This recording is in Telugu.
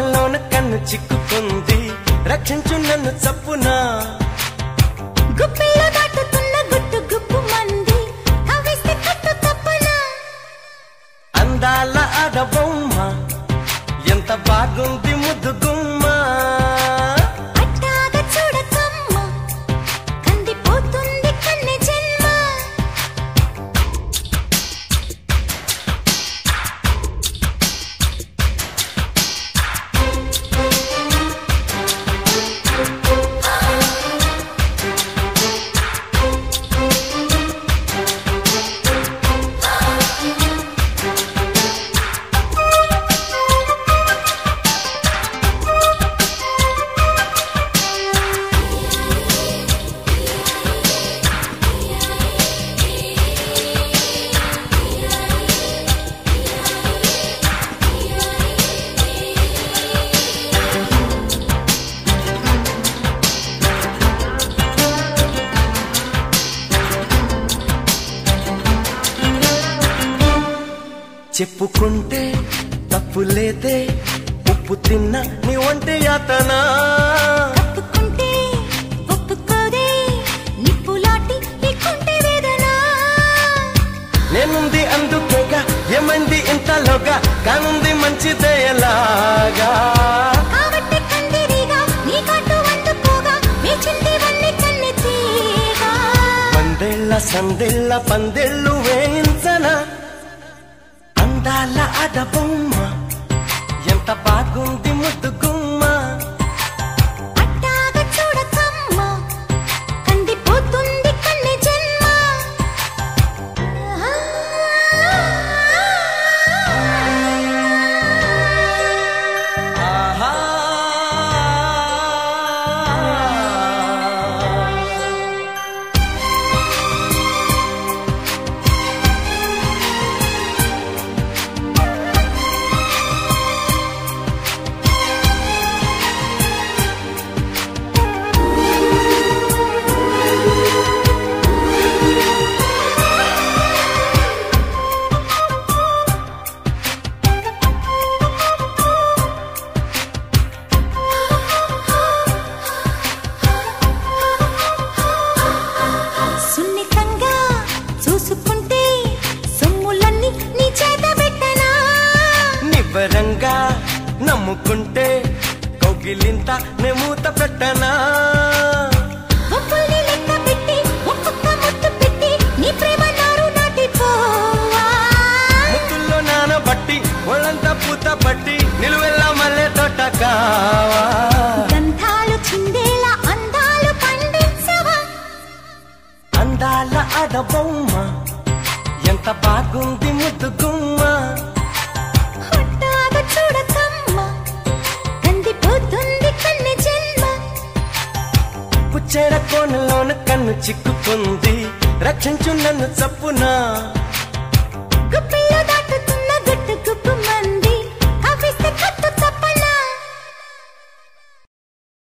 కోనలోన కన్ను చిక్కుకుంది రక్షించు నన్ను చప్పునా గుప్పిలో దాటుతున్న గుట్టు గుప్పు మంది కవిస్తే కట్టు తప్పనా అందాల ఆడబొమ్మ ఎంత బాగుంది ముద్దు గుమ్మ అట్టాగా చూడకమ్మ కందిపోతుంది కన్నె జన్మ చెప్పుకుంటే తప్పు లేదే ఉప్పు తిన్నా నీ వంటి యాతనా ఒప్పుకుంటే ఒప్పుకోదే నిప్పులాంటి నీకుంటే వేదన నేనుంది అందుకేగా ఏమైంది ఇంతలోగా కానుంది మంచిదే ఎలాగా కాబట్టి కందిరిగా నీ కట్టు అందుకోగా వేచింది వన్ని కన్నె తీగా పందేళ్ల సందేళ్ల పందేళ్ళు వేయించనా అందాల ఆడబొమ్మ ఎంత బాగుంది ముద్దు గుమ్మ అట్టాగా చూడకమ్మ కందిపోతుంది కన్నె జన్మ ఆహా సున్నితంగా చూసుకుంటే సొమ్ములన్నీ నీ చేత పెట్టనా నివ్వరంగా నమ్ముకుంటే కౌగిలింత నెమూత పెట్టనా ఒప్పుల్ని లెక్క పెట్టి ఒక్కొక్క ముద్దు పెట్టి నీ ప్రేమ నారు నాటిపోవా ముద్దుల్లో నానబట్టి ఒళ్ళంతా పూత పట్టి నిలువెల్లా మల్లె తోట కావా గంధాలు చిందేలా అందాలు పండించవా అందాల ఆడబొమ్మ ఎంత బాగుంది ముద్దు గుమ్మ హుట్టాగా చూడకమ్మ కందిపోతుంది కన్నె జన్మ పుచ్చేడ కోనలోన కన్ను చిక్కుకుంది రక్షించు నన్ను చప్పునా